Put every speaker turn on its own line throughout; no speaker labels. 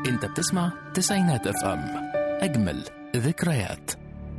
انت بتسمع تسعينات اف ام اجمل ذكريات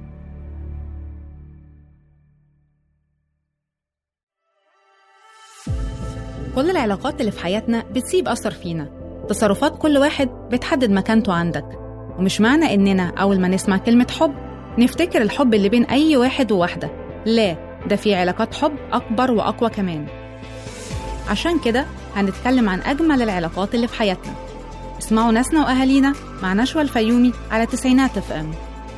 كل العلاقات اللي في حياتنا بتسيب أثر فينا تصرفات كل واحد بتحدد مكانته عندك ومش معنى إننا أول ما نسمع كلمة حب نفتكر الحب اللي بين أي واحد وواحدة لا ده في علاقات حب أكبر وأقوى كمان عشان كده هنتكلم عن أجمل العلاقات اللي في حياتنا اسمعوا ناسنا وأهالينا مع نشوى الفيومي على تسعينات اف ام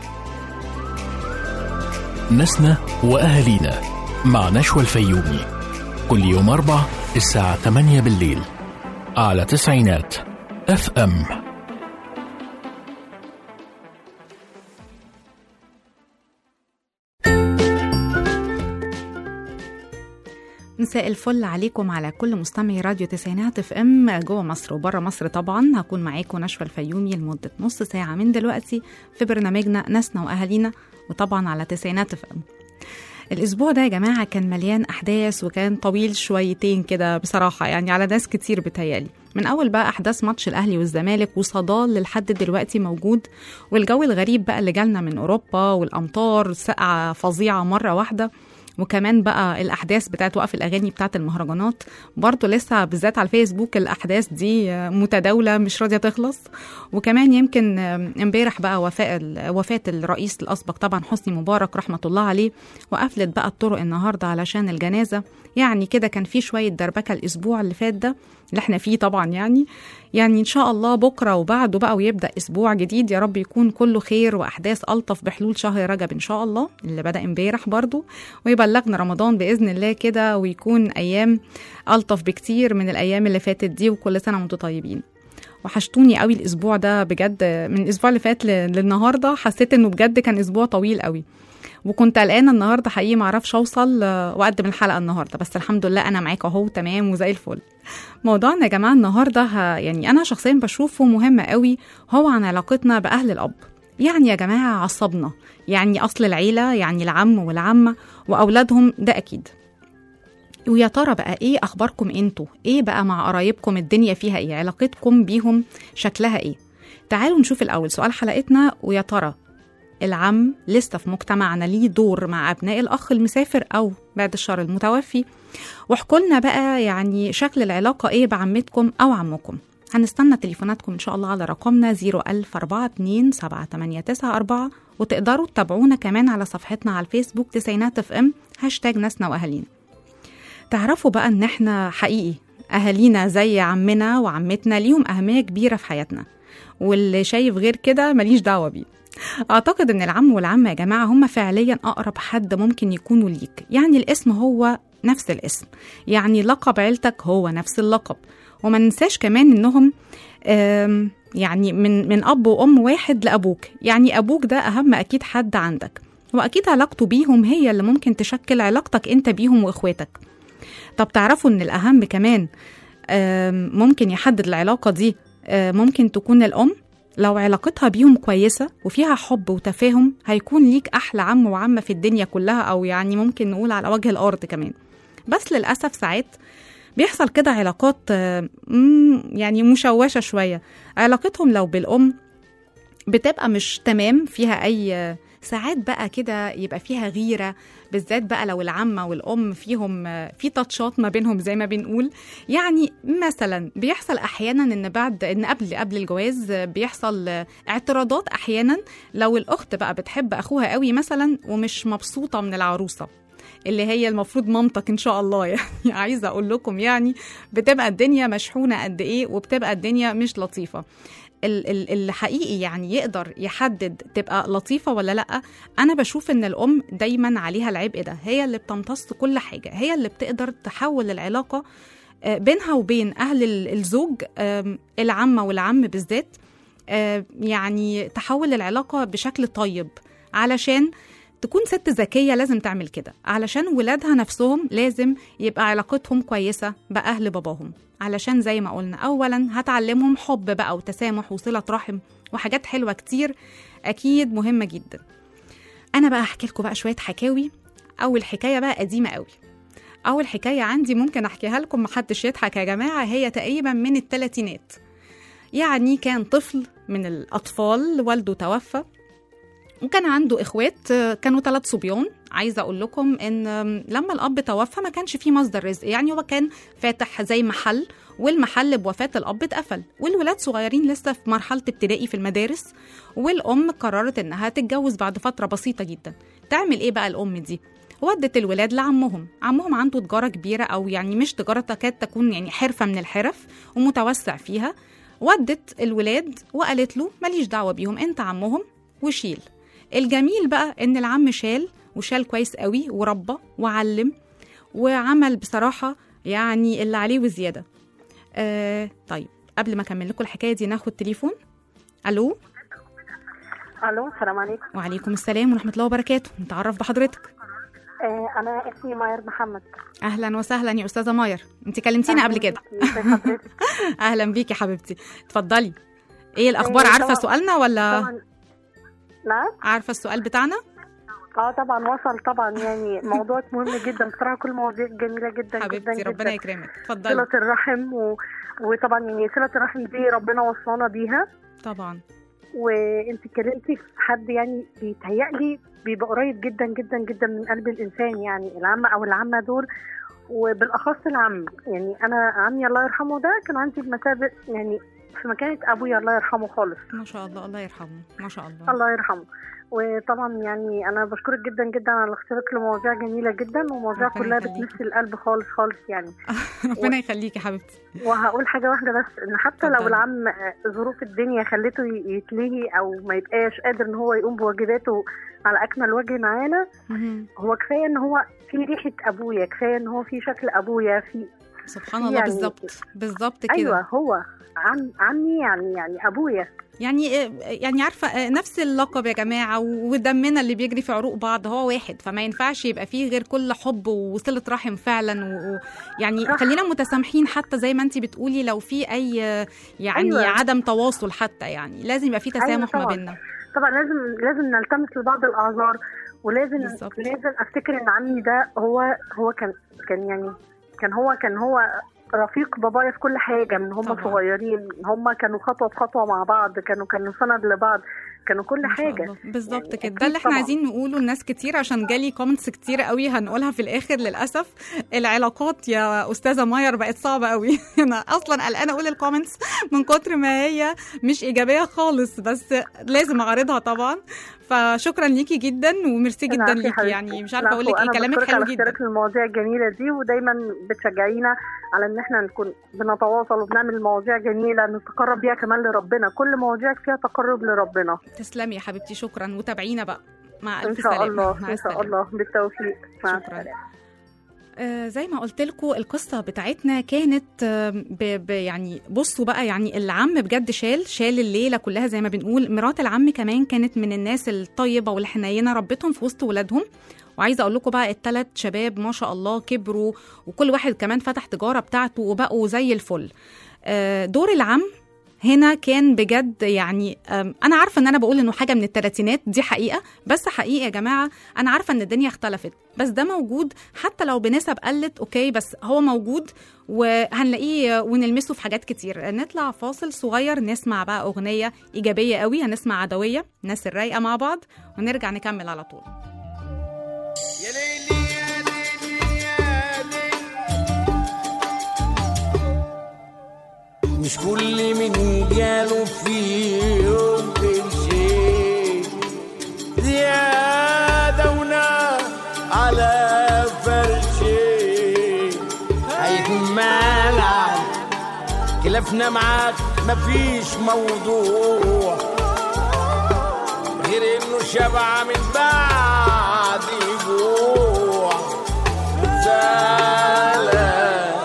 ناسنا واهالينا مع نشوى الفيومي كل يوم اربع الساعه 8 بالليل على تسعينات اف ام
مساء الفل عليكم على كل مستمعي راديو تسعينات اف ام جوه مصر وبره مصر طبعا هكون معاكم نشوى الفيومي لمده نص ساعه من دلوقتي في برنامجنا ناسنا واهالينا وطبعا على تسعينات اف ام الاسبوع ده يا جماعه كان مليان احداث وكان طويل شويتين كده بصراحه يعني على ناس كتير بتهيالي من اول بقى احداث ماتش الاهلي والزمالك وصداه اللي لحد دلوقتي موجود والجو الغريب بقى اللي جالنا من اوروبا والامطار سقعه فظيعه مره واحده وكمان بقى الاحداث بتاعت وقف الاغاني بتاعت المهرجانات برضه لسه بالذات على الفيسبوك الاحداث دي متداوله مش راضيه تخلص وكمان يمكن امبارح بقى وفاء وفاه الرئيس الاسبق طبعا حسني مبارك رحمه الله عليه وقفلت بقى الطرق النهارده علشان الجنازه يعني كده كان في شويه دربكه الاسبوع اللي فات ده اللي احنا فيه طبعا يعني يعني ان شاء الله بكره وبعده بقى ويبدا اسبوع جديد يا رب يكون كله خير واحداث الطف بحلول شهر رجب ان شاء الله اللي بدا امبارح برضو ويبلغنا رمضان باذن الله كده ويكون ايام الطف بكتير من الايام اللي فاتت دي وكل سنه وانتم طيبين وحشتوني قوي الاسبوع ده بجد من الاسبوع اللي فات للنهارده حسيت انه بجد كان اسبوع طويل قوي وكنت قلقانه النهارده حقيقي ما اعرفش اوصل واقدم الحلقه النهارده بس الحمد لله انا معاكم اهو تمام وزي الفل موضوعنا يا جماعه النهارده ها يعني انا شخصيا بشوفه مهم قوي هو عن علاقتنا باهل الاب يعني يا جماعه عصبنا يعني اصل العيله يعني العم والعمه واولادهم ده اكيد ويا ترى بقى ايه اخباركم انتوا ايه بقى مع قرايبكم الدنيا فيها ايه علاقتكم بيهم شكلها ايه تعالوا نشوف الاول سؤال حلقتنا ويا ترى العم لسه في مجتمعنا ليه دور مع أبناء الأخ المسافر أو بعد الشر المتوفي واحكوا لنا بقى يعني شكل العلاقة إيه بعمتكم أو عمكم هنستنى تليفوناتكم إن شاء الله على رقمنا 010427894 وتقدروا تتابعونا كمان على صفحتنا على الفيسبوك تسعينات اف ام هاشتاج ناسنا وأهالينا تعرفوا بقى إن إحنا حقيقي أهالينا زي عمنا وعمتنا ليهم أهمية كبيرة في حياتنا واللي شايف غير كده ماليش دعوة بيه أعتقد إن العم والعمة يا جماعة هم فعليا أقرب حد ممكن يكونوا ليك يعني الاسم هو نفس الاسم يعني لقب عيلتك هو نفس اللقب وما ننساش كمان إنهم يعني من من أب وأم واحد لأبوك يعني أبوك ده أهم أكيد حد عندك وأكيد علاقته بيهم هي اللي ممكن تشكل علاقتك أنت بيهم وإخواتك طب تعرفوا إن الأهم كمان ممكن يحدد العلاقة دي ممكن تكون الأم لو علاقتها بيهم كويسة وفيها حب وتفاهم هيكون ليك أحلى عم وعمة في الدنيا كلها أو يعني ممكن نقول على وجه الأرض كمان بس للأسف ساعات بيحصل كده علاقات يعني مشوشة شوية علاقتهم لو بالأم بتبقى مش تمام فيها أي ساعات بقى كده يبقى فيها غيرة بالذات بقى لو العمة والأم فيهم في تاتشات ما بينهم زي ما بنقول يعني مثلا بيحصل أحيانا إن بعد إن قبل قبل الجواز بيحصل اعتراضات أحيانا لو الأخت بقى بتحب أخوها قوي مثلا ومش مبسوطة من العروسة اللي هي المفروض مامتك ان شاء الله يعني عايزه اقول لكم يعني بتبقى الدنيا مشحونه قد ايه وبتبقى الدنيا مش لطيفه الحقيقي يعني يقدر يحدد تبقى لطيفة ولا لأ أنا بشوف إن الأم دايما عليها العبء ده هي اللي بتمتص كل حاجة هي اللي بتقدر تحول العلاقة بينها وبين أهل الزوج العمة والعم بالذات يعني تحول العلاقة بشكل طيب علشان تكون ست ذكية لازم تعمل كده علشان ولادها نفسهم لازم يبقى علاقتهم كويسة بأهل باباهم علشان زي ما قلنا أولا هتعلمهم حب بقى وتسامح وصلة رحم وحاجات حلوة كتير أكيد مهمة جدا أنا بقى أحكي لكم بقى شوية حكاوي أول حكاية بقى قديمة قوي أول حكاية عندي ممكن أحكيها لكم محدش يضحك يا جماعة هي تقريبا من التلاتينات يعني كان طفل من الأطفال والده توفى وكان عنده إخوات آه، كانوا ثلاث صبيان عايزة أقول لكم إن آم، لما الأب توفى ما كانش فيه مصدر رزق يعني هو كان فاتح زي محل والمحل بوفاة الأب اتقفل والولاد صغيرين لسه في مرحلة ابتدائي في المدارس والأم قررت إنها تتجوز بعد فترة بسيطة جدا تعمل إيه بقى الأم دي؟ ودت الولاد لعمهم عمهم عنده تجارة كبيرة أو يعني مش تجارة تكاد تكون يعني حرفة من الحرف ومتوسع فيها ودت الولاد وقالت له ماليش دعوة بيهم انت عمهم وشيل الجميل بقى ان العم شال وشال كويس قوي وربى وعلم وعمل بصراحة يعني اللي عليه وزيادة آه طيب قبل ما اكمل لكم الحكاية دي ناخد تليفون الو
الو السلام عليكم
وعليكم السلام ورحمة الله وبركاته نتعرف بحضرتك
آه انا اسمي ماير محمد
اهلا وسهلا يا استاذة ماير انت كلمتينا قبل كده
ازي حضرتك
اهلا بيكي حبيبتي اتفضلي ايه الاخبار
إيه،
عارفة
طبعاً-
سؤالنا ولا
طبعا نعم
عارفة السؤال بتاعنا
اه طبعا وصل طبعا يعني موضوع مهم جدا بصراحه كل مواضيع جميله جدا جدا
حبيبتي
جدا
ربنا يكرمك اتفضلي
صله الرحم و... وطبعا يعني صله الرحم دي ربنا وصانا بيها
طبعا
وانت اتكلمتي في حد يعني بيتهيألي بيبقى قريب جدا جدا جدا من قلب الانسان يعني العمه او العمه دول وبالاخص العم يعني انا عمي الله يرحمه ده كان عندي بمثابه يعني في مكانه ابويا الله يرحمه خالص
ما شاء الله الله يرحمه ما شاء الله
الله يرحمه وطبعا يعني انا بشكرك جدا جدا على اختيارك لمواضيع جميله جدا ومواضيع
ربنا
كلها
يخليكي.
بتمس القلب خالص خالص يعني
ربنا يخليكي يا حبيبتي
وهقول حاجه واحده بس ان حتى لو
اتفضلي.
العم آه، ظروف الدنيا خلته ي- يتلهي او ما يبقاش قادر ان هو يقوم بواجباته على اكمل وجه معانا
مهم.
هو كفايه ان هو في ريحه ابويا كفايه ان هو في شكل ابويا في
سبحان الله
يعني-
بالظبط بالظبط كده
ايوه هو عم عمي يعني يعني ابويا
يعني يعني عارفه نفس اللقب يا جماعه ودمنا اللي بيجري في عروق بعض هو واحد فما ينفعش يبقى فيه غير كل حب وصله رحم فعلا ويعني
صح.
خلينا متسامحين حتى زي ما انت بتقولي لو في اي يعني
أيوة.
عدم تواصل حتى يعني لازم يبقى في تسامح ما
طبعاً.
بيننا
طبعا لازم لازم نلتمس لبعض الاعذار ولازم
بالظبط.
لازم افتكر ان عمي ده هو هو كان كان يعني كان هو كان هو رفيق بابايا في كل حاجه من هم
طبعاً.
صغيرين هم كانوا خطوه بخطوه مع بعض كانوا كانوا سند لبعض كانوا كل
ما شاء
حاجه
الله. بالظبط
يعني
كده
أكيد
ده اللي احنا
طبعاً.
عايزين نقوله لناس كتير عشان جالي كومنتس كتير قوي هنقولها في الاخر للاسف العلاقات يا استاذه ماير بقت صعبه قوي انا اصلا قلقانه اقول الكومنتس من كتر ما هي مش ايجابيه خالص بس لازم اعرضها طبعا فشكرا ليكي جدا وميرسي جدا
العفو يا
ليكي
حبيبتي.
يعني مش عارفه اقول لك
العفو.
ايه
أنا
كلامك
بشكرك
حلو
على
جدا
اختيارك للمواضيع الجميله دي ودايما بتشجعينا على ان احنا نكون بنتواصل وبنعمل مواضيع جميله نتقرب بيها كمان لربنا كل مواضيعك فيها تقرب لربنا
تسلمي يا حبيبتي شكرا وتابعينا بقى مع
ان
الف
شاء
سلامه
الله
مع
ان
السلامه
شاء الله بالتوفيق مع
شكراً.
السلامه
آه، زي ما قلت لكم القصه بتاعتنا كانت آه، ب ب يعني بصوا بقى يعني العم بجد شال شال الليله كلها زي ما بنقول مرات العم كمان كانت من الناس الطيبه والحنينه ربتهم في وسط ولادهم وعايزه اقول لكم بقى الثلاث شباب ما شاء الله كبروا وكل واحد كمان فتح تجاره بتاعته وبقوا زي الفل آه، دور العم هنا كان بجد يعني أم، انا عارفه ان انا بقول انه حاجه من الثلاثينات دي حقيقه بس حقيقه يا جماعه انا عارفه ان الدنيا اختلفت بس ده موجود حتى لو بنسب قلت اوكي بس هو موجود وهنلاقيه ونلمسه في حاجات كتير نطلع فاصل صغير نسمع بقى اغنيه ايجابيه قوي هنسمع عدويه ناس الرايقه مع بعض ونرجع نكمل على طول
يا ليلي يا ليلي يا ليلي مش كل من جاله في يوم شيء زيادة ونار على فرشي هيكون مالع خلافنا معاك مفيش موضوع غير انه شبع من بعد جوع زعلان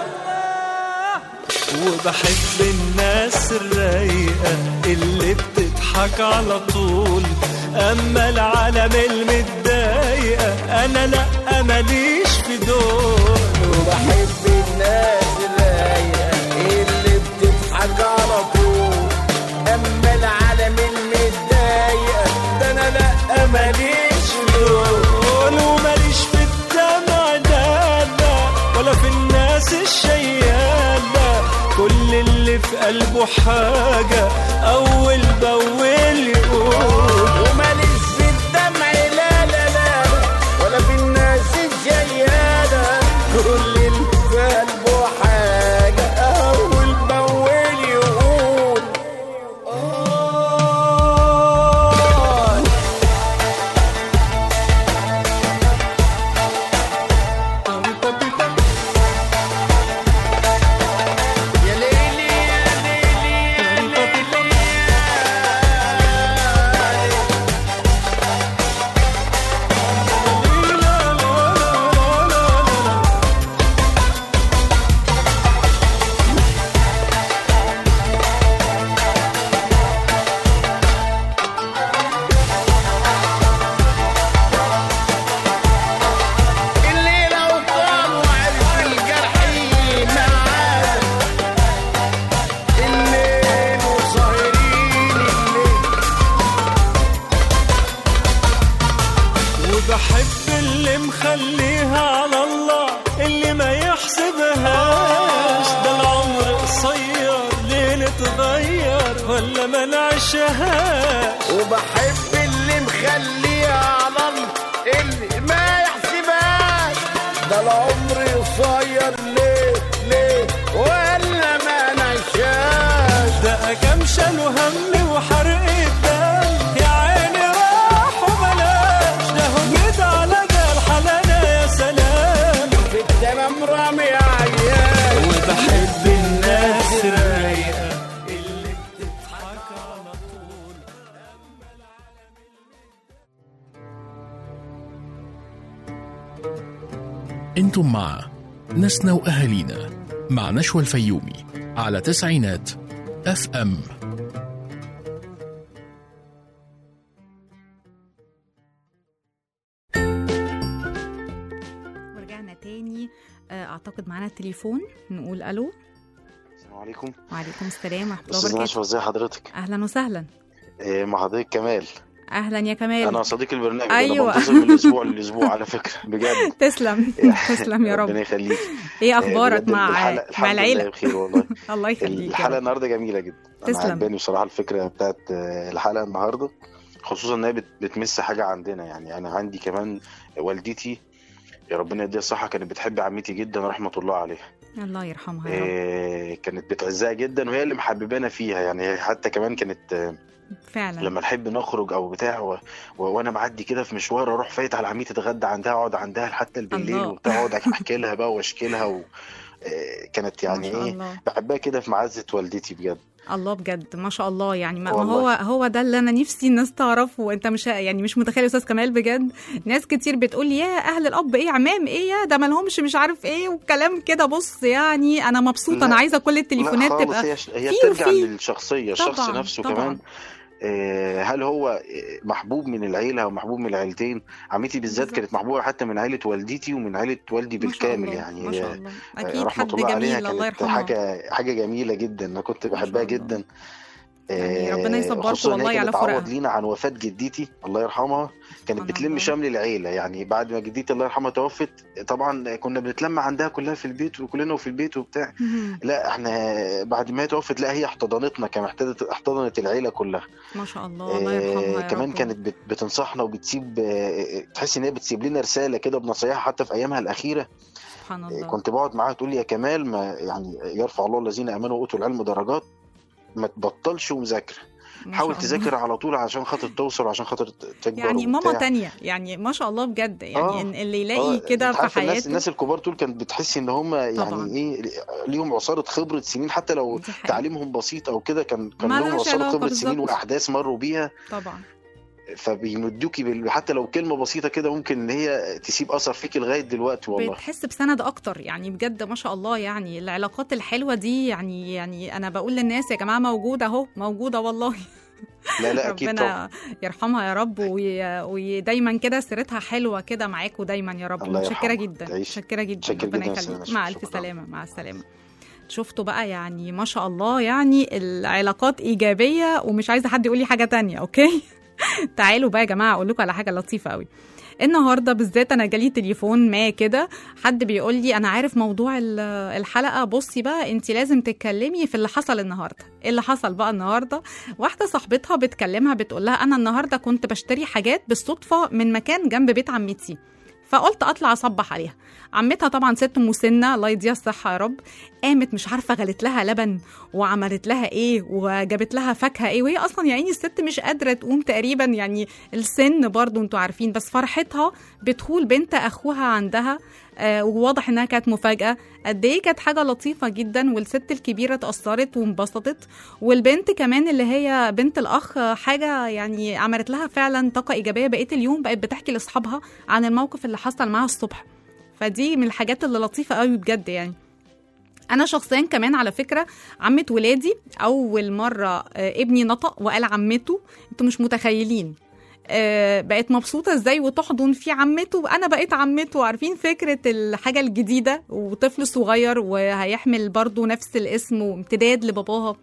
وبحب الناس الرايقة اللي بتضحك على طول أما العالم المتضايقة أنا لأ ماليش في دول
وبحب الناس الرايقة اللي بتضحك على طول اما العالم المتضايقة ده انا لا ماليش دول
دول وماليش في الدمع ده لا ولا في الناس الشيالة كل اللي في قلبه حاجة أول بأول يقول
وماليش في الدمع لا لا لا ولا في الناس الجيالة كل اللي في قلبه حاجة أول بأول يقول آه يا ليلي يا ليلي يا ليلي الليلة وطال وعرف الجرح معانا الليل وسهرين الليل
وبحب اللي مخليها على الله اللي ما يحسبهاش ده العمر قصير ليه نتغير ولا ما نعيشهاش
وبحب اللي مخليها على الله اللي ما يحسبهاش ده العمر قصير ليه ليه ولا ما نعيشهاش
ده كام شالوا هم وحرق الدم يا عيني راح وبلاش ده هجيت على ده الحلالة يا سلام
في التمام رامي عيال
وبحب الناس الرايقة اللي بتضحك على طول
انتم مع ناسنا واهالينا مع نشوى الفيومي على تسعينات اف ام
ورجعنا تاني آه، اعتقد معانا التليفون نقول الو
السلام عليكم
وعليكم السلام ورحمه الله
استاذ
وبركاته
نشوى ازي حضرتك
اهلا وسهلا
إيه مع حضرتك كمال
اهلا يا كمال
انا صديق البرنامج
أيوة.
انا بنتظر من الاسبوع للاسبوع على فكره بجد
تسلم تسلم يا
ربنا
رب
يخليك
ايه اخبارك
بجد
مع
الحلقة-
مع
الحمد لله
العيله
بخير والله
الله يخليك يا
الحلقه
رب.
النهارده جميله جدا انا
تسلم.
عجباني بصراحه الفكره بتاعت آه، الحلقه النهارده خصوصا ان هي بت- بتمس حاجه عندنا يعني انا عندي كمان والدتي يا ربنا يديها الصحه كانت بتحب عمتي جدا رحمه الله عليها
الله يرحمها يا رب
إيه كانت بتعزها جدا وهي اللي محببانا فيها يعني هي حتى كمان كانت آه،
فعلا
لما نحب نخرج او بتاع و... و... وانا معدي كده في مشوار اروح فايت على عمتي اتغدى عندها اقعد عندها حتى بالليل
الله.
وبتاع اقعد احكي لها بقى واشكي لها و... آه، كانت يعني
ما شاء
ايه
الله
بحبها كده في معزه والدتي بجد
الله بجد ما شاء الله يعني ما ما
والله.
هو هو ده اللي انا نفسي الناس تعرفه انت مش يعني مش متخيل يا استاذ كمال بجد ناس كتير بتقول لي يا اهل الاب ايه عمام ايه يا ده مالهمش مش عارف ايه وكلام كده بص يعني انا مبسوطه
لا.
انا عايزه كل
لا
التليفونات
خالص
تبقى
هي, هي
في
بترجع
وفي.
للشخصيه الشخص
طبعاً،
نفسه
طبعاً.
كمان آه، هل هو آه، محبوب من العيله او محبوب من العيلتين عمتي بالذات
بالظبط.
كانت محبوبه حتى من عيله والدتي ومن عيله والدي
ما شاء
بالكامل
الله
يعني
ما
هي-
شاء الله
آه،
اكيد
رحمه
حد
الله عليها
جميل الله
كانت
يرحمها
حاجه حاجه جميله جدا انا كنت
ما شاء
بحبها
الله.
جدا
يعني
آه،
ربنا يصبركم
خصوصاً إن هي
والله على
كانت تعوض
فراقها.
لينا عن وفاة جدتي الله يرحمها كانت
سبحان
بتلم
الله.
شمل العيلة يعني بعد ما جدتي الله يرحمها توفت طبعا كنا بنتلم عندها كلها في البيت وكلنا في البيت وبتاع
مهم.
لا احنا بعد ما هي توفت لا هي احتضنتنا كما احتضنت احتضنت العيله كلها
ما شاء الله الله يرحمها
آه
يا
كمان
رب.
كانت بت- بتنصحنا وبتسيب آه تحس ان هي بتسيب لنا رساله كده بنصايحها حتى في ايامها الاخيره
سبحان
آه
الله
كنت بقعد معاها تقول لي يا كمال ما يعني يرفع الله الذين امنوا واوتوا العلم درجات ما تبطلش ومذاكره
ما
حاول
شاء الله.
تذاكر على طول عشان خاطر توصل وعشان خاطر تكبر
يعني ماما
وبتاع.
تانية يعني ما شاء الله بجد يعني
آه.
إن اللي
آه،
يلاقي كده
أنت
في
عارفة الناس
حياته
الناس الكبار دول كانت بتحس ان هم
طبعاً.
يعني ايه ليهم عصاره خبره سنين حتى لو
دي حقيقة.
تعليمهم بسيط او كده كان كان
ما
لهم
لهاش
عصاره
علاقة
خبره سنين
بالظبط.
واحداث مروا بيها
طبعا
فبيمدوكي بال... حتى لو كلمه بسيطه كده ممكن ان هي تسيب اثر فيكي لغايه دلوقتي والله
بتحس بسند اكتر يعني بجد ما شاء الله يعني العلاقات الحلوه دي يعني يعني انا بقول للناس يا جماعه موجوده اهو موجوده والله
لا لا اكيد طبعا
ربنا يرحمها يا رب وي- ودايما كده سيرتها حلوه كده معاكم دايما يا رب
الله
متشكره
يرحمها.
جدا
تعيش.
متشكره جدا
متشكر
ربنا
جداً يا
يخليك
أستاذة
مع
نشوى.
الف
شكراً.
سلامه مع السلامه شفتوا بقى يعني ما شاء الله يعني العلاقات ايجابيه ومش عايزه حد يقول لي حاجه تانية اوكي تعالوا بقى يا جماعه اقول لكم على حاجه لطيفه قوي النهارده بالذات انا جالي تليفون ما كده حد بيقول لي انا عارف موضوع ال- الحلقه بصي بقى انت لازم تتكلمي في اللي حصل النهارده إيه اللي حصل بقى النهارده واحده صاحبتها بتكلمها بتقول لها انا النهارده كنت بشتري حاجات بالصدفه من مكان جنب بيت عمتي فقلت اطلع اصبح عليها عمتها طبعا ست مسنه الله يديها الصحه يا رب قامت مش عارفه غلت لها لبن وعملت لها ايه وجابت لها فاكهه ايه وهي اصلا يا عيني الست مش قادره تقوم تقريبا يعني السن برضو انتوا عارفين بس فرحتها بدخول بنت اخوها عندها آه وواضح انها كانت مفاجاه قد ايه كانت حاجه لطيفه جدا والست الكبيره اتاثرت وانبسطت والبنت كمان اللي هي بنت الاخ آه، حاجه يعني عملت لها فعلا طاقه ايجابيه بقيه اليوم بقت بتحكي لاصحابها عن الموقف اللي حصل معاها الصبح فدي من الحاجات اللي لطيفه قوي بجد يعني انا شخصيا كمان على فكره عمه ولادي اول مره آه، ابني نطق وقال عمته انتوا مش متخيلين آه، بقت مبسوطه ازاي وتحضن في عمته وانا بقيت عمته عارفين فكره الحاجه الجديده وطفل صغير وهيحمل برضو نفس الاسم وامتداد لباباها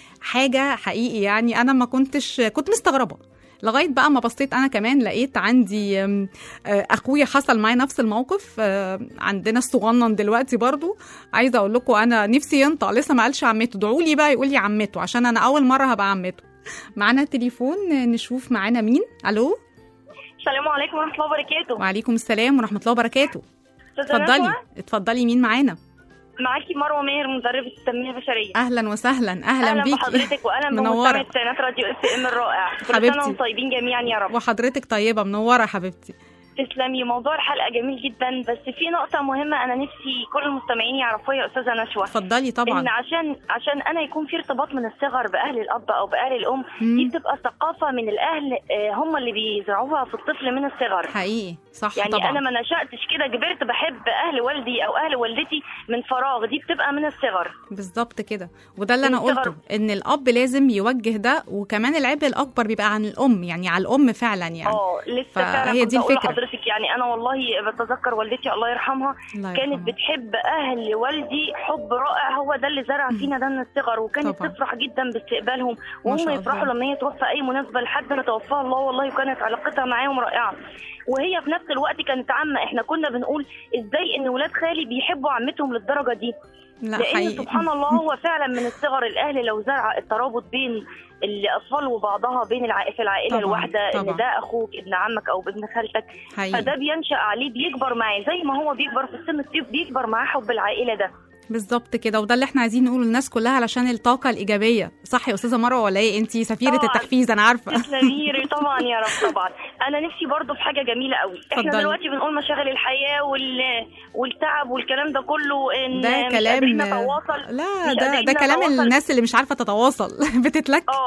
حاجه حقيقي يعني انا ما كنتش كنت مستغربه لغايه بقى ما بصيت انا كمان لقيت عندي آم، آه، اخويا حصل معايا نفس الموقف آه، عندنا الصغنن دلوقتي برضو عايزه اقول لكم انا نفسي ينطق لسه ما قالش عمته ادعوا لي بقى يقول لي عمته عشان انا اول مره هبقى عمته معانا تليفون نشوف معانا مين الو
السلام عليكم ورحمة الله وبركاته
وعليكم السلام ورحمه الله وبركاته
أستاذة
اتفضلي
نشوى،
اتفضلي مين معانا
معاكي مروة ماهر مدربة التنمية البشرية
اهلا وسهلا اهلا,
أهلا
بيكي
بحضرتك وأهلا
منورة.
بمستمع سينات راديو اس ام الرائع كل
حبيبتي.
سنة وانتم طيبين جميعا يا رب
وحضرتك طيبه منوره يا حبيبتي
تسلمي موضوع الحلقة جميل جدا بس في نقطة مهمة أنا نفسي كل المستمعين يعرفوها يا أستاذة نشوى
اتفضلي
إن
طبعا
عشان عشان أنا يكون في ارتباط من الصغر بأهل الأب أو بأهل الأم
مم.
دي بتبقى ثقافة من الأهل آه، هم اللي بيزرعوها في الطفل من الصغر
حقيقي صح
يعني
طبعا
انا ما نشاتش كده كبرت بحب اهل والدي او اهل والدتي من فراغ دي بتبقى من الصغر
بالظبط كده وده اللي انا
الصغر.
قلته ان الاب لازم يوجه ده وكمان العبء الاكبر بيبقى عن الام يعني على الام فعلا يعني
اه لسه
فهي
فعلا
دي
كنت أقول
الفكرة.
لحضرتك يعني انا والله بتذكر والدتي الله يرحمها
الله
كانت
يرحمها.
بتحب اهل والدي حب رائع هو ده اللي زرع فينا ده من الصغر وكانت
طبعا.
تفرح جدا باستقبالهم
ما
وهم
شاء
يفرحوا
الله.
لما هي توفى اي مناسبه لحد ما توفاها الله والله وكانت علاقتها معاهم رائعه وهي في نفس الوقت كانت عامه احنا كنا بنقول ازاي ان ولاد خالي بيحبوا عمتهم للدرجه دي
لا
لان
حقيقي
سبحان الله هو فعلا من الصغر الاهل لو زرع الترابط بين الاطفال وبعضها بين الع... في العائله
طبعاً،
الواحده
طبعاً.
ان ده اخوك ابن عمك او ابن خالتك
حقيقي
فده بينشا عليه بيكبر معاه زي ما هو بيكبر في السن الطيب بيكبر معاه حب العائله ده
بالظبط كده وده اللي احنا عايزين نقوله للناس كلها علشان الطاقه الايجابيه صح يا استاذه مروه ولا ايه انت سفيره
طبعاً.
التحفيز انا عارفه
تسلمي طبعا يا رب طبعا انا نفسي برضو في حاجه جميله قوي احنا
اتفضلي.
دلوقتي بنقول مشاغل الحياه وال... والتعب والكلام ده كله ان
ده
مش
كلام
قادرين نتواصل
لا
مش
ده
قادرين
ده كلام
نتواصل.
الناس اللي مش عارفه تتواصل بتتلك
اه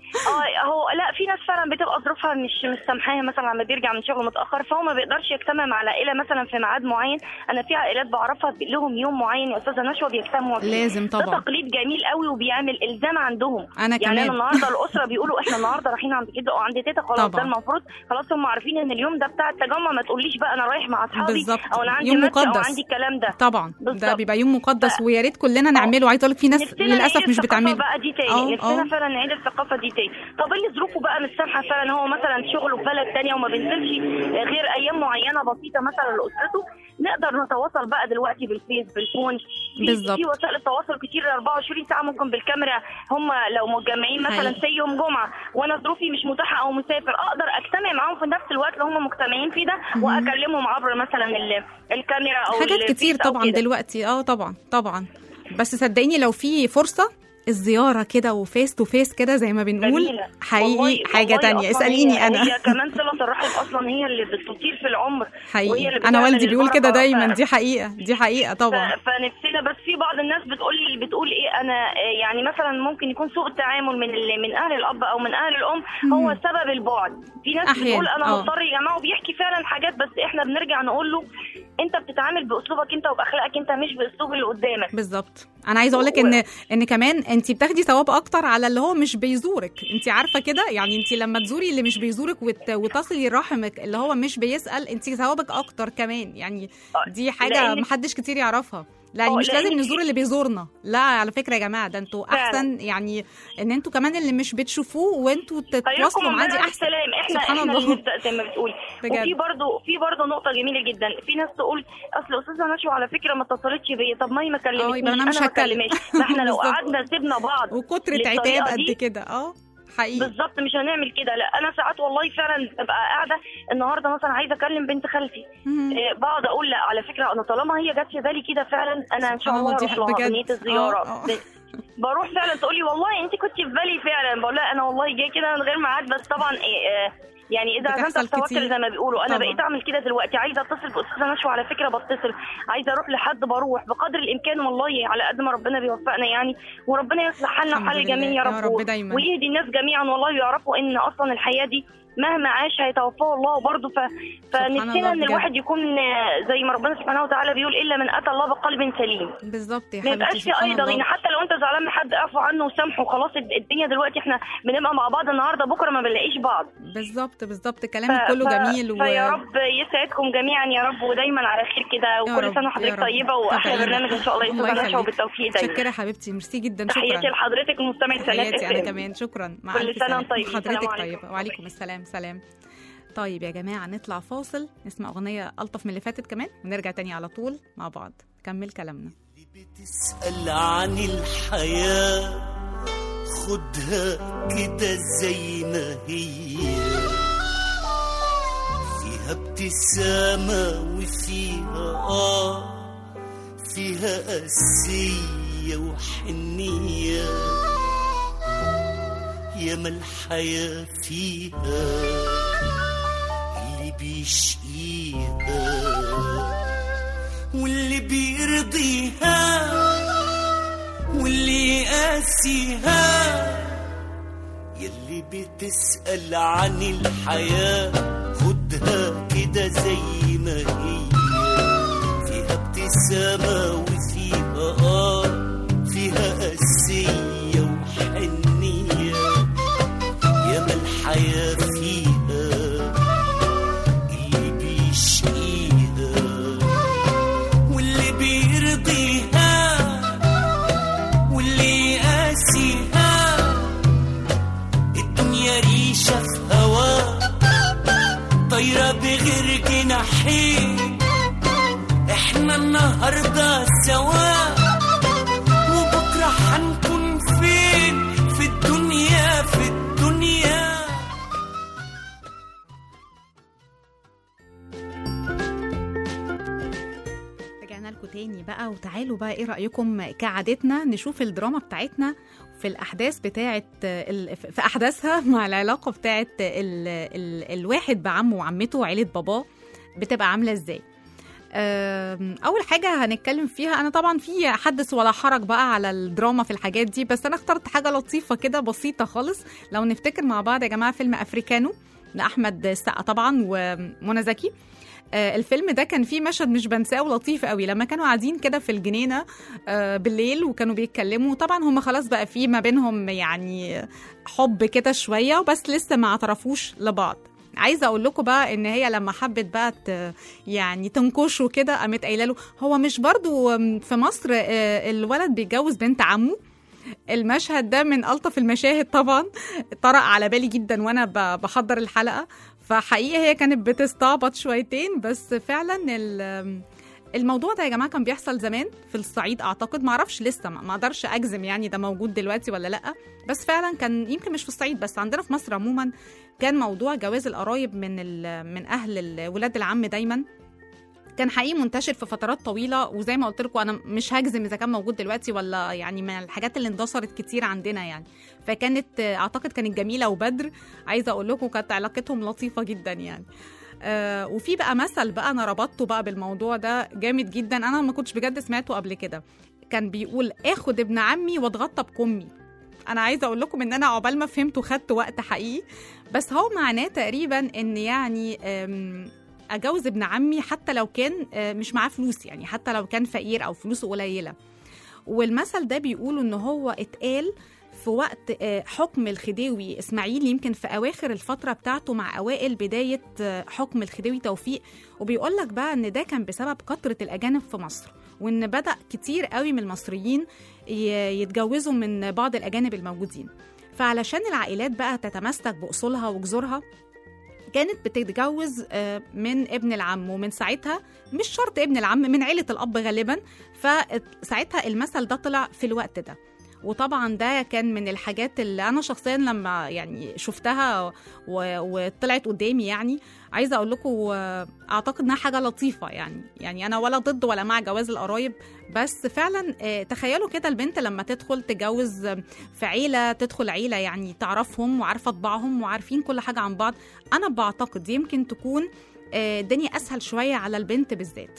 اه هو لا في ناس فعلا بتبقى ظروفها مش مش سامحاها مثلا لما بيرجع من شغله متاخر فهو ما بيقدرش يجتمع مع العائله مثلا في ميعاد معين انا في عائلات بعرفها بي- لهم يوم معين يا استاذه نشوى بيجتمعوا فيه
لازم
ده
طبعا
تقليد جميل قوي وبيعمل الزام عندهم
انا
يعني
كمان
انا النهارده الاسره بيقولوا احنا النهارده رايحين عند جده او عند تيتا خلاص
طبعا.
ده المفروض خلاص هم عارفين ان اليوم ده بتاع التجمع ما تقوليش بقى انا رايح مع اصحابي
بالظبط.
او انا عندي
يوم
ماتش او
مقدس.
عندي الكلام ده
طبعا ده
بالظبط.
بيبقى يوم مقدس ويا ريت كلنا نعمله عايزه اقول لك في ناس
نفسنا
للاسف
نعيد
مش
الثقافة
بتعمله
بقى دي تاني
اه
نفسنا
اه
فعلا نعيد الثقافه دي تاني طب اللي ظروفه بقى مش سامحه فعلا هو مثلا شغله في بلد تانية وما بينزلش غير ايام معينه بسيطه مثلا لاسرته نقدر نتواصل بقى دلوقتي بالفيس بالفون في-
بالظبط.
في وسائل التواصل كتير 24 ساعه ممكن بالكاميرا هم لو متجمعين مثلا
حقيقي.
في يوم جمعه وانا ظروفي مش متاحه او مسافر اقدر اجتمع معاهم في نفس الوقت اللي هم مجتمعين فيه ده واكلمهم عبر مثلا ال- الكاميرا او
حاجات
الفيس
كتير
أو
طبعا
كده.
دلوقتي اه طبعا طبعا بس صدقيني لو في فرصه الزياره كده وفيس تو فيس كده زي ما بنقول
جميلة.
حقيقي
والله-
حاجه
والله
تانية
أصلاً
اساليني
هي
انا
هي كمان صلة الرحم أصلا هي اللي بتطير في العمر وهي
حقيقي
اللي
انا
بتعمل
والدي بيقول كده
البركة.
دايما
ف-
دي حقيقه دي حقيقه طبعا
ف- فنفسنا بس في بعض الناس بتقول لي بتقول ايه انا آه، يعني مثلا ممكن يكون سوء التعامل من ال- من اهل الاب او من اهل الام هو سبب البعد في ناس
أحيانا،
بتقول انا
آه.
مضطر يا جماعه وبيحكي فعلا حاجات بس احنا بنرجع نقول له انت بتتعامل باسلوبك انت وباخلاقك انت مش باسلوب اللي قدامك
بالظبط انا عايزه اقول لك ان ان كمان انت بتاخدي ثواب اكتر على اللي هو مش بيزورك انت عارفه كده يعني انت لما تزوري اللي مش بيزورك وت... وتصلي رحمك اللي هو مش بيسال انت ثوابك اكتر كمان يعني دي حاجه
لأن-
محدش كتير يعرفها لا يعني
اه،
مش لازم
لأن-
نزور اللي بيزورنا لا على فكره يا جماعه ده انتوا
فعلا.
احسن يعني ان انتوا كمان اللي مش بتشوفوه وانتوا
خيركم
تتواصلوا
من
معاه دي
بدأ
احسن
بالسلام احنا
سبحان
احنا
الله.
اللي نبدا زي ما بتقول
بجد.
وفي برضه في برضه نقطه جميله جدا في ناس تقول اصل استاذه نشوى على فكره ما اتصلتش بيا طب ما هي ما كلمتنيش
يبقى أنا مش
ما
هتكلم.
كلمهاش ما احنا لو
بالظبط.
قعدنا سيبنا بعض
وكترة
للطريقة
عتاب
دي،
قد كده اه حقيقي
بالظبط مش هنعمل كده لا انا ساعات والله فعلا ببقى قاعده النهارده مثلا عايزه اكلم بنت خالتي
مم.
إيه، بقعد اقول لا على فكره انا طالما هي جت في بالي كده فعلا انا ان شاء
سبحان
الله
الله، دي
هروح لها
بجد.
بنيه الزياره
آه، آه.
ب- بروح فعلا تقول لي والله انت كنت في بالي فعلا بقول لها انا والله جاي كده من غير ميعاد بس طبعا إيه آه، يعني اذا
بتحصل
عزمت
كتير.
التوكل زي ما بيقولوا انا
طبعا.
بقيت اعمل كده دلوقتي عايزه اتصل باستاذه نشوى على فكره بتصل عايزه اروح لحد بروح بقدر الامكان والله على قد ما ربنا بيوفقنا يعني وربنا يصلح حالنا
الحمد
وحال الجميع
لله.
يا
يا
رب,
رب دايما.
ويهدي الناس جميعا والله ويعرفوا ان اصلا الحياه دي مهما عاش هيتوفاه الله برضه ف...
الله
فنفسنا ان
بجد.
الواحد يكون آه، زي ما ربنا سبحانه وتعالى بيقول الا من اتى الله بقلب سليم
بالظبط يا
ما
حبيبتي
يبقاش في
سبحان
اي ضغينه
الله
حتى لو انت زعلان من حد اعفو عنه وسامحه خلاص الد- الدنيا دلوقتي احنا بنبقى مع بعض النهارده بكره ما بنلاقيش بعض
بالظبط بالظبط
ف...
كلامك كله
ف...
جميل و...
فيا رب يسعدكم جميعا يا رب ودايما على خير كده
يا
وكل
رب،
سنه
يا
وحضرتك
رب.
طيبه واحلى
تابعينا.
برنامج ان شاء الله يا
الله
استاذه نشوى
يخليك.
بالتوفيق دايما
متشكرة يا حبيبتي ميرسي جدا
تحياتي
شكرا
لحضرتك المستمع سنات
تحياتي انا
FM.
كمان شكرا مع
كل
ألف
سنة
سلامة.
وانتم طيبين.
حضرتك
السلام عليكم.
طيبة وعليكم السلام سلام طيب يا جماعة نطلع فاصل نسمع أغنية ألطف من اللي فاتت كمان ونرجع تاني على طول مع بعض كمل كلامنا
بتسأل عن الحياة خدها كده زي ما هي فيها ابتسامة وفيها آه فيها قسية وحنية ياما الحياة فيها اللي بيشقيها واللي بيرضيها واللي يقاسيها يلي بتسأل عن الحياة خدها كده زي ما هي فيها ابتسامة وفيها آه فيها قسية وحنية ياما الحياة فيها اللي بيشقيها واللي بيرضيها واللي يقاسيها الدنيا ريشة في هوا طايرة بغير جناحين احنا النهاردة سوا وبكرة هنكون فين في الدنيا في الدنيا
رجعنا لكم تاني بقى وتعالوا بقى ايه رأيكم كعادتنا نشوف الدراما بتاعتنا في الأحداث بتاعت ال... في أحداثها مع العلاقة بتاعت ال... ال... الواحد بعمه وعمته وعيلة باباه بتبقى عاملة ازاي أم، أول حاجة هنتكلم فيها أنا طبعا في حدث ولا حرج بقى على الدراما في الحاجات دي بس أنا اخترت حاجة لطيفة كده بسيطة خالص لو نفتكر مع بعض يا جماعة فيلم أفريكانو لأحمد السقا طبعا ومنى زكي آه، الفيلم ده كان فيه مشهد مش بنساه ولطيف قوي لما كانوا قاعدين كده في الجنينه آه، بالليل وكانوا بيتكلموا طبعا هم خلاص بقى في ما بينهم يعني حب كده شويه وبس لسه ما اعترفوش لبعض عايزه اقول لكم بقى ان هي لما حبت بقى ت- يعني تنكشه كده قامت قايله له هو مش برضو في مصر آه، الولد بيتجوز بنت عمه المشهد ده من الطف المشاهد طبعا طرق على بالي جدا وانا ب- بحضر الحلقه فحقيقه هي كانت بتستعبط شويتين بس فعلا ال- الموضوع ده يا جماعه كان بيحصل زمان في الصعيد اعتقد معرفش لسه ما ما اقدرش اجزم يعني ده موجود دلوقتي ولا لا بس فعلا كان يمكن مش في الصعيد بس عندنا في مصر عموما كان موضوع جواز القرايب من ال- من اهل ال- ولاد العم دايما كان حقيقي منتشر في فترات طويله وزي ما قلت لكم انا مش هجزم اذا كان موجود دلوقتي ولا يعني من الحاجات اللي اندثرت كتير عندنا يعني فكانت آه، اعتقد كانت جميله وبدر عايزه اقول لكم كانت علاقتهم لطيفه جدا يعني آه وفي بقى مثل بقى انا ربطته بقى بالموضوع ده جامد جدا انا ما كنتش بجد سمعته قبل كده كان بيقول اخد ابن عمي واتغطى بكمي انا عايزه اقول لكم ان انا عقبال ما فهمته خدت وقت حقيقي بس هو معناه تقريبا ان يعني أم، اجوز ابن عمي حتى لو كان آه، مش معاه فلوس يعني حتى لو كان فقير او فلوسه قليله والمثل ده بيقولوا ان هو اتقال في وقت آه، حكم الخديوي اسماعيل يمكن في اواخر الفتره بتاعته مع اوائل بدايه آه، حكم الخديوي توفيق وبيقول لك بقى ان ده كان بسبب كثره الاجانب في مصر وان بدا كتير قوي من المصريين ي- يتجوزوا من بعض الاجانب الموجودين فعلشان العائلات بقى تتمسك باصولها وجذورها كانت بتتجوز آه، من ابن العم ومن ساعتها مش شرط ابن العم من عيلة الأب غالبا فساعتها المثل ده طلع في الوقت ده وطبعا ده كان من الحاجات اللي انا شخصيا لما يعني شفتها و- وطلعت قدامي يعني عايزه اقول لكم آه، اعتقد انها حاجه لطيفه يعني يعني انا ولا ضد ولا مع جواز القرايب بس فعلا آه، تخيلوا كده البنت لما تدخل تتجوز آه، في عيله تدخل عيله يعني تعرفهم وعارفه طباعهم وعارفين كل حاجه عن بعض انا بعتقد يمكن تكون آه، الدنيا اسهل شويه على البنت بالذات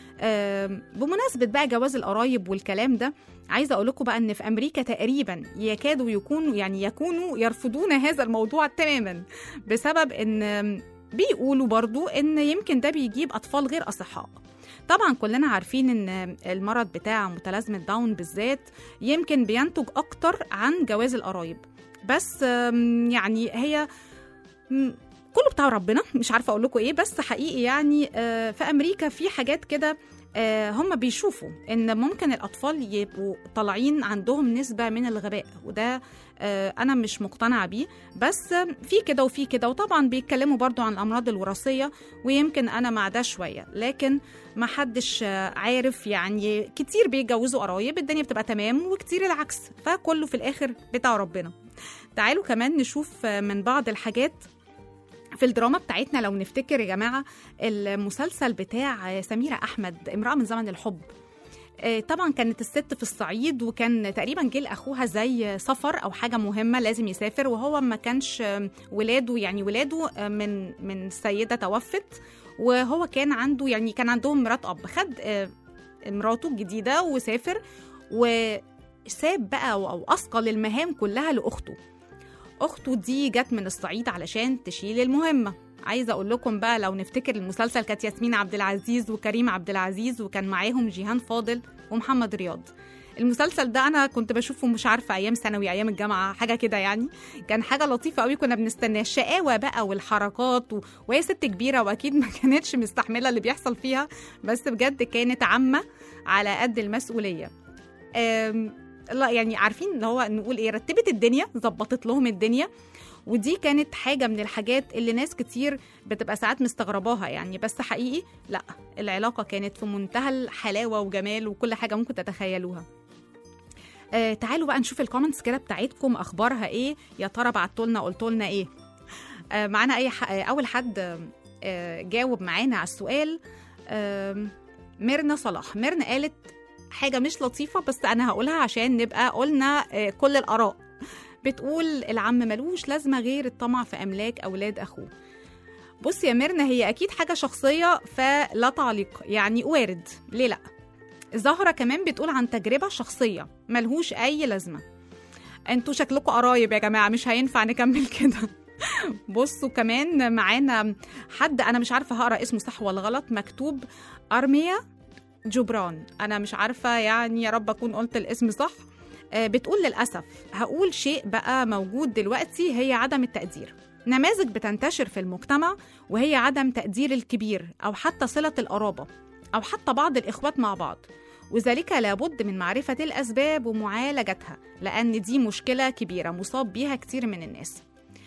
آم، بمناسبة بقى جواز القرايب والكلام ده عايزة أقول لكم بقى إن في أمريكا تقريبا يكادوا يكونوا يعني يكونوا يرفضون هذا الموضوع تماما بسبب إن آم، بيقولوا برضو إن يمكن ده بيجيب أطفال غير أصحاء طبعا كلنا عارفين ان المرض بتاع متلازمة داون بالذات يمكن بينتج اكتر عن جواز القرايب بس آم، يعني هي م، كله بتاع ربنا مش عارفه اقول لكم ايه بس حقيقي يعني آه، في امريكا في حاجات كده آه، هم بيشوفوا ان ممكن الاطفال يبقوا طالعين عندهم نسبه من الغباء وده آه، انا مش مقتنعه بيه بس آه، في كده وفي كده وطبعا بيتكلموا برضو عن الامراض الوراثيه ويمكن انا مع ده شويه لكن ما حدش آه، عارف يعني كتير بيتجوزوا قرايب الدنيا بتبقى تمام وكتير العكس فكله في الاخر بتاع ربنا تعالوا كمان نشوف آه، من بعض الحاجات في الدراما بتاعتنا لو نفتكر يا جماعه المسلسل بتاع سميره احمد امراه من زمن الحب آه، طبعا كانت الست في الصعيد وكان تقريبا جه لاخوها زي سفر او حاجه مهمه لازم يسافر وهو ما كانش آم، ولاده يعني ولاده آه، من من سيده توفت وهو كان عنده يعني كان عندهم مرات اب خد آه، مراته الجديده وسافر وساب بقى او أو اثقل المهام كلها لاخته اخته دي جت من الصعيد علشان تشيل المهمه عايزه اقول لكم بقى لو نفتكر المسلسل كانت ياسمين عبد العزيز وكريم عبد العزيز وكان معاهم جيهان فاضل ومحمد رياض المسلسل ده انا كنت بشوفه مش عارفه ايام ثانوي ايام الجامعه حاجه كده يعني كان حاجه لطيفه قوي كنا بنستناه الشقاوه بقى والحركات و... وهي ست كبيره واكيد ما كانتش مستحمله اللي بيحصل فيها بس بجد كانت عامه على قد المسؤوليه أم... لا يعني عارفين اللي هو نقول ايه رتبت الدنيا ظبطت لهم الدنيا ودي كانت حاجة من الحاجات اللي ناس كتير بتبقى ساعات مستغرباها يعني بس حقيقي لا العلاقة كانت في منتهى الحلاوة وجمال وكل حاجة ممكن تتخيلوها آه تعالوا بقى نشوف الكومنتس كده بتاعتكم اخبارها ايه يا ترى بعتوا لنا قلتوا لنا ايه آه معانا اي ح... آه اول حد آه جاوب معانا على السؤال آه ميرنا صلاح ميرنا قالت حاجه مش لطيفه بس انا هقولها عشان نبقى قلنا آه كل الاراء بتقول العم ملوش لازمه غير الطمع في املاك اولاد اخوه بص يا ميرنا هي اكيد حاجه شخصيه فلا تعليق يعني وارد ليه لا زهرة كمان بتقول عن تجربة شخصية ملهوش أي لازمة انتوا شكلكم قرايب يا جماعة مش هينفع نكمل كده بصوا كمان معانا حد أنا مش عارفة هقرأ اسمه صح ولا غلط مكتوب أرميا جبران أنا مش عارفة يعني يا رب أكون قلت الاسم صح آه، بتقول للأسف هقول شيء بقى موجود دلوقتي هي عدم التقدير نماذج بتنتشر في المجتمع وهي عدم تقدير الكبير أو حتى صلة القرابة أو حتى بعض الإخوات مع بعض وذلك لابد من معرفة الأسباب ومعالجتها لأن دي مشكلة كبيرة مصاب بيها كتير من الناس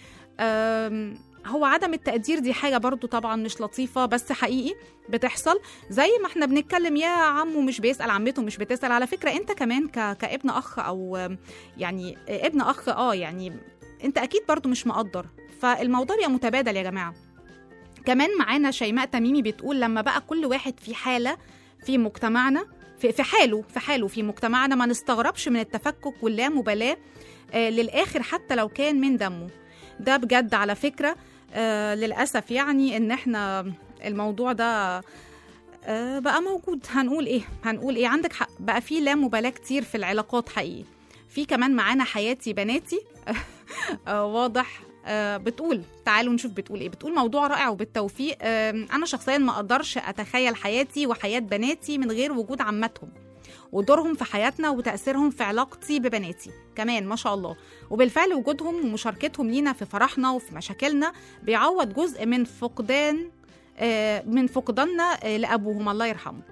أم، هو عدم التقدير دي حاجة برضو طبعا مش لطيفة بس حقيقي بتحصل زي ما احنا بنتكلم يا عمو مش بيسأل عمته مش بتسأل على فكرة انت كمان ك... كابن أخ أو أم، يعني ابن أخ اه يعني انت أكيد برضو مش مقدر فالموضوع بيبقى متبادل يا جماعة كمان معانا شيماء تميمي بتقول لما بقى كل واحد في حالة في مجتمعنا في في حاله في حاله في مجتمعنا ما نستغربش من التفكك واللامبالاة آه للآخر حتى لو كان من دمه ده بجد على فكرة آه للأسف يعني إن إحنا الموضوع ده آه بقى موجود هنقول إيه هنقول إيه عندك حق بقى في لا مبالاة كتير في العلاقات حقيقي في كمان معانا حياتي بناتي آه واضح آه بتقول تعالوا نشوف بتقول ايه بتقول موضوع رائع وبالتوفيق آه انا شخصيا ما اقدرش اتخيل حياتي وحياه بناتي من غير وجود عمتهم ودورهم في حياتنا وتاثيرهم في علاقتي ببناتي كمان ما شاء الله وبالفعل وجودهم ومشاركتهم لينا في فرحنا وفي مشاكلنا بيعوض جزء من فقدان آه من فقداننا آه لابوهم الله يرحمه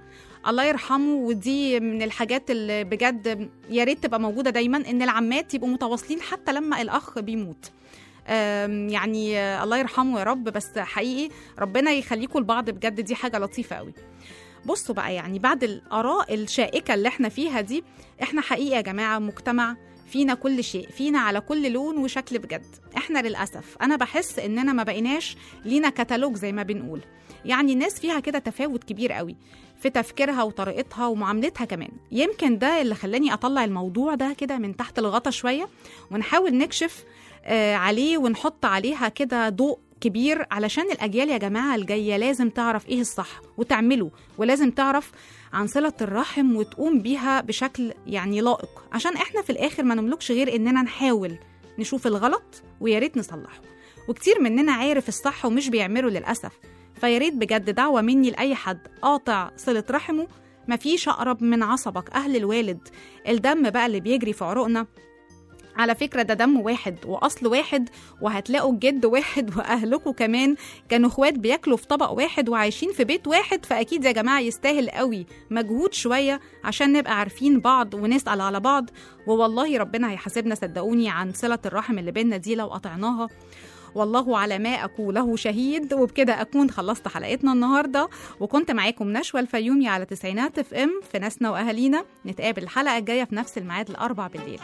الله يرحمه ودي من الحاجات اللي بجد يا ريت تبقى موجوده دايما ان العمات يبقوا متواصلين حتى لما الاخ بيموت أم، يعني آه، الله يرحمه يا رب بس حقيقي ربنا يخليكم لبعض بجد دي حاجه لطيفه قوي بصوا بقى يعني بعد الاراء الشائكه اللي احنا فيها دي احنا حقيقي يا جماعه مجتمع فينا كل شيء فينا على كل لون وشكل بجد احنا للاسف انا بحس اننا ما بقيناش لينا كتالوج زي ما بنقول يعني الناس فيها كده تفاوت كبير قوي في تفكيرها وطريقتها ومعاملتها كمان يمكن ده اللي خلاني اطلع الموضوع ده كده من تحت الغطا شويه ونحاول نكشف آه عليه ونحط عليها كده ضوء كبير علشان الأجيال يا جماعة الجاية لازم تعرف إيه الصح وتعمله ولازم تعرف عن صلة الرحم وتقوم بيها بشكل يعني لائق عشان إحنا في الآخر ما نملكش غير إننا نحاول نشوف الغلط ويا ريت نصلحه وكتير مننا عارف الصح ومش بيعمله للأسف فيا ريت بجد دعوة مني لأي حد قاطع صلة رحمه مفيش أقرب من عصبك أهل الوالد الدم بقى اللي بيجري في عروقنا على فكرة ده دم واحد وأصل واحد وهتلاقوا الجد واحد وأهلكوا كمان كانوا اخوات بياكلوا في طبق واحد وعايشين في بيت واحد فأكيد يا جماعة يستاهل قوي مجهود شوية عشان نبقى عارفين بعض ونسأل على بعض ووالله ربنا هيحاسبنا صدقوني عن صلة الرحم اللي بينا دي لو قطعناها والله على ما أقوله شهيد وبكده أكون خلصت حلقتنا النهاردة وكنت معاكم نشوى الفيومي على تسعينات اف ام في ناسنا وأهالينا نتقابل الحلقة الجاية في نفس الميعاد الأربع بالليل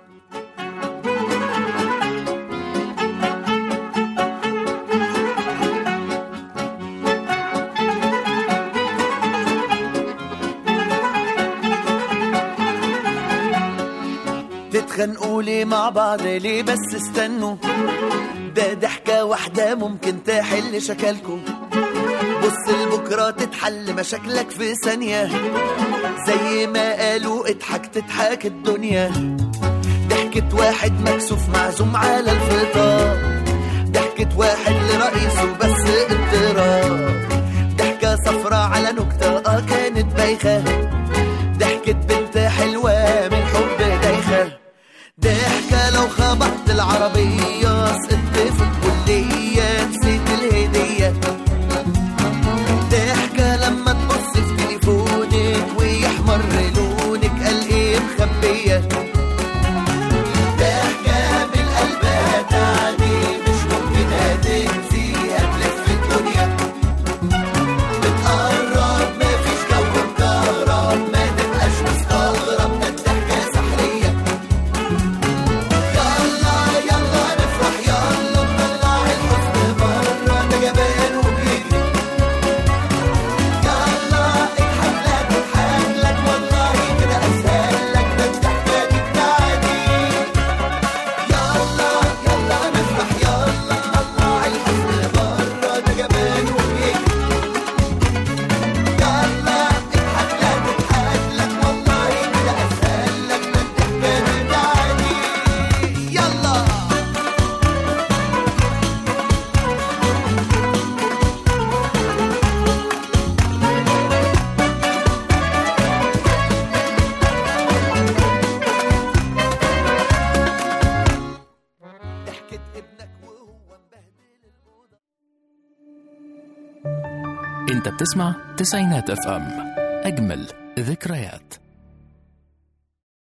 تتخانقوا ليه مع بعض ليه بس استنوا ده ضحكة واحدة ممكن تحل شكلكم بص لبكرة تتحل مشاكلك في ثانية زي ما قالوا اضحك تضحك الدنيا ضحكة واحد مكسوف معزوم على الفطار ضحكة واحد لرئيسه بس اضطراب ضحكة صفرة على نكتة اه كانت بايخة ضحكة بنت حلوة من حب دايخة ضحكة لو خبطت العربية سقطت في الكلية نسيت الهدية ضحكة لما تبص في تليفونك ويحمر لونك قال ايه مخبية ضحكة بالقلب هتعدي مش ممكن هتنسي هتلف الدنيا بتقرب مفيش جو مكهرب ما تبقاش مستغرب ده الضحكة سحرية يلا يلا نفرح يلا نطلع الحزن بره ده جبان وبيجري يلا اضحك لا تضحك لك والله كده اسهل لك ده الضحكة دي بتاعتي يلا يلا نفرح يلا نطلع الحزن بره ده جبان وبيجري يلا اضحك لا تضحك لك والله كده اسهل لك ده الضحكة دي بتاعتي يلا ضحكة ابنك وهو مبهدل الأوضة
انت بتسمع تسعينات اف ام اجمل ذكريات